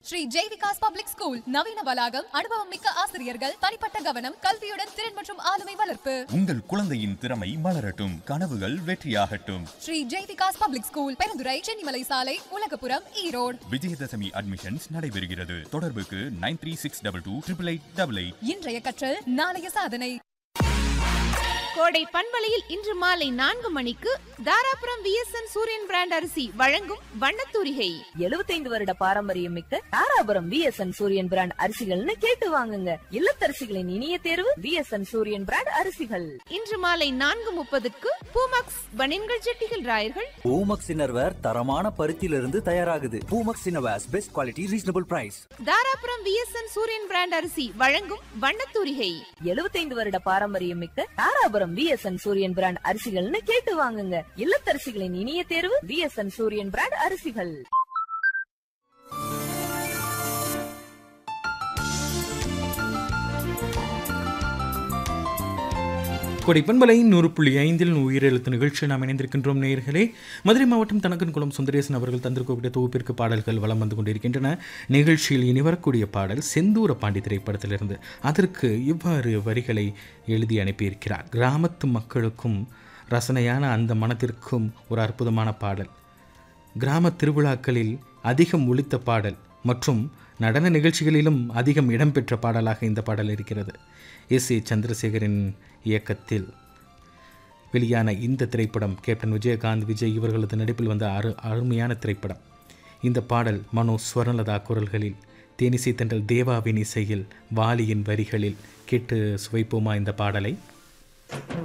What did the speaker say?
Sri Jaivikas public school நவீன வளாகம் அனுபவம் மிக்க ஆசிரியர்கள் தனிப்பட்ட கவனம் கல்வியுடன் திறன் மற்றும் ஆளுமை வளர்ப்பு உங்கள் குழந்தையின் திறமை மலரட்டும் கனவுகள் வெற்றியாகட்டும் ஸ்ரீ ஜெய்விகாஸ் பப்ளிக் ஸ்கூல் பெருந்துறை சென்னிமலை சாலை உலகபுரம் ஈரோடு விஜயதசமி அட்மிஷன்ஸ் நடைபெறுகிறது தொடர்புக்கு nine three six double two triple eight double eight இன்றைய கற்றல் நாளைய சாதனை கோடை பண்பலையில் இன்று மாலை நான்கு மணிக்கு தாராபுரம் விஎஸ்என் சூரியன் பிராண்ட் அரிசி வழங்கும் வண்ணத்தூரிகை 75 வருட பாரம்பரியம் மிக்க தாராபுரம் விஎஸ்என் சூரியன் பிராண்ட் அரிசிகள்னு கேட்டு வாங்குங்க இல்லத்தரசிகளின் இனிய தேர்வு விஎஸ்என் சூரியன் பிராண்ட் அரிசிகள் இன்று மாலை நான்கு முப்பதுக்கு பூமக்ஸ் பனின்கள் ஜெட்டிகள் ராயர்கள் பூமக்ஸ் இன்னர்வேர் தரமான பருத்தியிலிருந்து தயாராகுது Poomex innerwears best quality reasonable price Dharapuram VSN Suriyan brand அரிசி வழங்கும் வண்ணத்தூரிகை 75 வருட பாரம்பரியம் மிக்க தாராபுரம் விஎஸ்என் சூரியன் பிராண்ட் அரிசிகள்னு கேட்டு வாங்குங்க இல்லத்தரசிகளின் இனிய தேர்வு விஎஸ்என் சூரியன் பிராண்ட் அரிசிகள் கொடைப்பண்பலை நூறு புள்ளி ஐந்தில் உயிரெழுத்து நிகழ்ச்சி நாம் இணைந்திருக்கின்றோம் நேயர்களே மதுரை மாவட்டம் தனக்கன்குளம் சுந்தரேசன் அவர்கள் தந்திருக்கக்கூடிய தொகுப்பிற்கு பாடல்கள் வலம் வந்து கொண்டிருக்கின்றன நிகழ்ச்சியில் இனி வரக்கூடிய பாடல் செந்தூர பாண்டி திரைப்படத்திலிருந்து அதற்கு இவ்வாறு வரிகளை எழுதி அனுப்பியிருக்கிறார் கிராமத்து மக்களுக்கும் ரசனையான அந்த மனத்திற்கும் ஒரு அற்புதமான பாடல் கிராம திருவிழாக்களில் அதிகம் ஒலித்த பாடல் மற்றும் நடன நிகழ்ச்சிகளிலும் அதிகம் இடம்பெற்ற பாடலாக இந்த பாடல் இருக்கிறது எஸ் ஏ சந்திரசேகரின் இயக்கத்தில் வெளியான இந்த திரைப்படம் கேப்டன் விஜயகாந்த் விஜய் இவர்களது நடிப்பில் வந்த அரு அருமையான திரைப்படம் இந்த பாடல் மனோ ஸ்வர்ணலதா குரல்களில் தேனிசை தென்றல் தேவாவின் இசையில் வாலியின் வரிகளில் கேட்டு சுவைப்போமா இந்த பாடலை